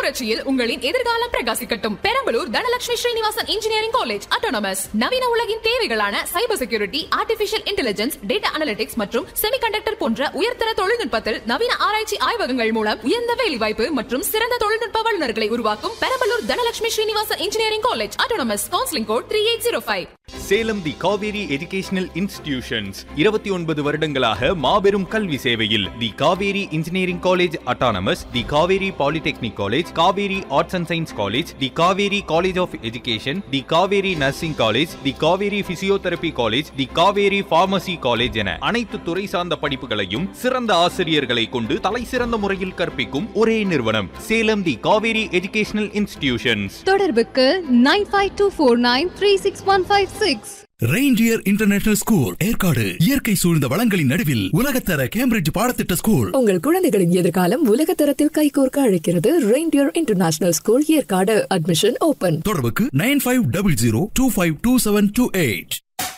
புரட்சியில் உங்களின் எதிர்காலம் பிரகாசிக்கட்டும் Perambalur Dhanalakshmi Srinivasan engineering college autonomous நவீன உலகின் தேவைகளான cyber security artificial intelligence data analytics மற்றும் செமிகண்டக்டர் போன்ற உயர்தர தொழில்நுட்பத்தில் நவீன ஆராய்ச்சி ஆய்வகங்கள் மூலம் உயர்ந்த வேலைவாய்ப்பு மற்றும் சிறந்த தொழில்நுட்ப வல்லுநர்களை உருவாக்கும் Perambalur Dhanalakshmi Srinivasan engineering college autonomous counselling code three eight zero five Salem the Kaveri educational institutions இருபத்தி ஒன்பது வருடங்களாக மாபெரும் கல்வி சேவையில் the Kaveri engineering college autonomous the Kaveri polytechnic college Kaveri arts and science college the Kaveri college of education the Kaveri nursing college the Kaveri physiotherapy college the Kaveri pharmacy college என அனைத்து துறை சார்ந்த படிப்புகளையும் சிறந்த ஆசிரியர்களை கொண்டு தலை சிறந்த முறையில் கற்பிக்கும் ஒரே நிறுவனம் Salem the Kaveri educational institutions தொடர்புக்கு nine five two four nine three six one five six reindeer international school Yercaud இயற்கை சூழ்ந்த வளங்களின் நடுவில் உலகத்தர கேம்பிரிட்ஜ் பாடத்திட்ட ஸ்கூல் உங்கள் குழந்தைகளின் எதிர்காலம் உலக தரத்தில் கைகோர்க்க அழைக்கிறது reindeer international school Yercaud admission open தொடர்புக்கு nine five double zero two five two seven two eight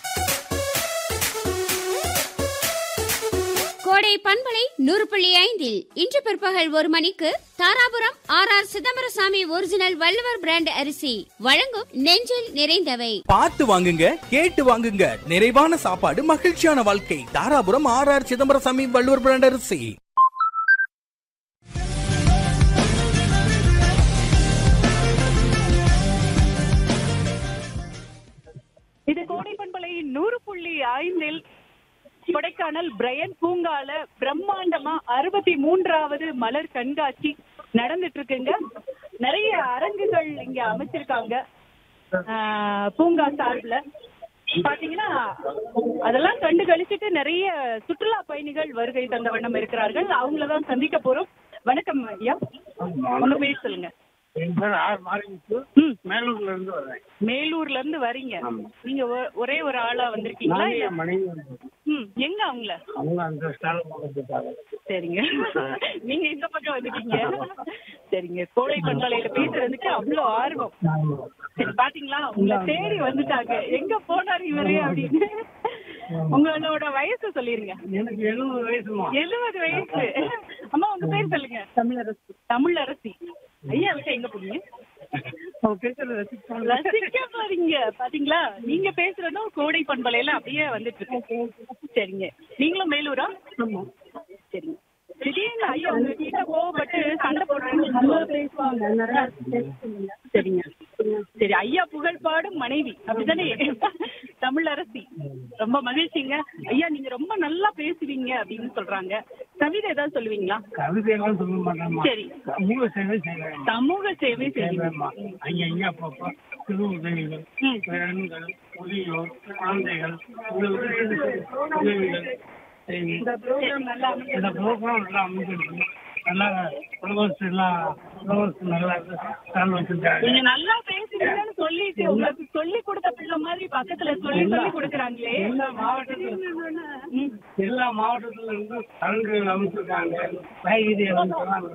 Kodai பண்பலை நூறு புள்ளி ஐந்தில் இன்று பிற்பகல் ஒரு மணிக்கு Dharapuram R R Chidambarasamy original Valluvar brand அரிசி வழங்கும் நெஞ்சில் நிறைந்தவை பார்த்து வாங்குங்க கேட்டு வாங்குங்க நிறைவான சாப்பாடு மகிழ்ச்சியான வாழ்க்கை Dharapuram R R Chidambarasamy Valluvar brand அரிசி இது கோடைப்பண்பலை நூறு புள்ளி ஐந்தில் கொடைக்கானல் பிரையன் பூங்கால பிரம்மாண்டமா அறுபத்தி மூன்றாவது மலர் கண்காட்சி நடந்துட்டு இருக்குங்க நிறைய அரங்குகள் இங்க அமைச்சிருக்காங்க ஆஹ், பூங்கா சார்பில் பாத்தீங்கன்னா அதெல்லாம் கண்டு கழிச்சிட்டு நிறைய சுற்றுலா பயணிகள் வருகை தந்த வண்ணம் இருக்கிறார்கள் அவங்கள தான் சந்திக்க போறோம் வணக்கம் ஐயா உங்க பேர் சொல்லுங்க என் பேர் ஆர் மாரிமுத்து ம். மேலூர்ல இருந்து வரேன் மேலூர்ல இருந்து வரீங்க நீங்க ஒ- ஒரே ஒரு ஆளா வந்திருக்கீங்களா நானே இல்ல? என் மனைவி வந்தோம். ம் எங்க அவங்கள அவங்க அந்த ஸ்டால போட்டுட்டாங்க சரிங்க நீங்க இந்த பக்கம் வந்துட்டீங்க சரிங்க கோடை பண்பாளையில பேசுறதுக்கு அவ்வளவு ஆர்வம் சரி பாத்தீங்களா உங்களை தேடி வந்துட்டாங்க எங்க போனாரு இவரு அப்படின்னு உங்களோட வயசு சொல்லிருங்க எனக்கு எழுபது வயசுமா எழுபது வயசு அம்மா உங்க பேர் சொல்லுங்க தமிழரசி தமிழரசி ஐயா விட்டு எங்க போறீங்க அவங்க பேசுறது ரசிப்பாங்க ரசிக்க போறீங்க பாத்தீங்களா நீங்க பேசுறதும் கோடை பண்பலையில அப்படியே வந்துட்டு இருக்கு சரிங்க நீங்களும் மேலூரா சரிங்க திடீர்னு ஐயா உங்க கிட்ட கோவப்பட்டு சண்டை போடுறாங்க நல்லா பேசுவாங்க நல்லா சரிங்க சரி ஐயா புகழ் பாடும் மனைவி அப்படிதானே தமிழ் அரசி ரொம்ப மகிழ்ச்சிங்க ஐயா நீங்க ரொம்ப நல்லா பேசுவீங்க அப்படின்னு சொல்றாங்க கவிதை ஏதாவது சொல்லுவீங்களா கவிதையெல்லாம் சொல்ல மாட்டேன்மா சரி சமூக சேவை செய்வேன் சமூக சேவை செய்வேன்மா செய்வீங்க அங்க இங்க அப்பப்ப சிறு உதவிகள் ம். பெண்கள் முதியோர் குழந்தைகள் இந்த உதவிகள் உதவிகள் செய்வேன் இந்த ப்ரோக்ராம் நல்லா அமைஞ்சது. இந்த ப்ரோக்ராம் நல்லா அமைஞ்சிருக்கு நல்லா ஃப்ளவர்ஸ் எல்லாம் ஃப்ளவர்ஸ் நல்லா ஸ்டால் வச்சிருக்காங்க நீங்க நல்லா பேசுறீங்கன்னு சொல்லிட்டு உங்களுக்கு சொல்லி கொடுத்த பிள்ளை மாதிரி பக்கத்துல சொல்லி சொல்லி கொடுக்குறாங்களே எல்லா மாவட்டத்துல ம். எல்லா மாவட்டத்துல இருந்து அரங்குகள் அமைச்சிருக்காங்க காய்கறி அமைச்சிருக்காங்க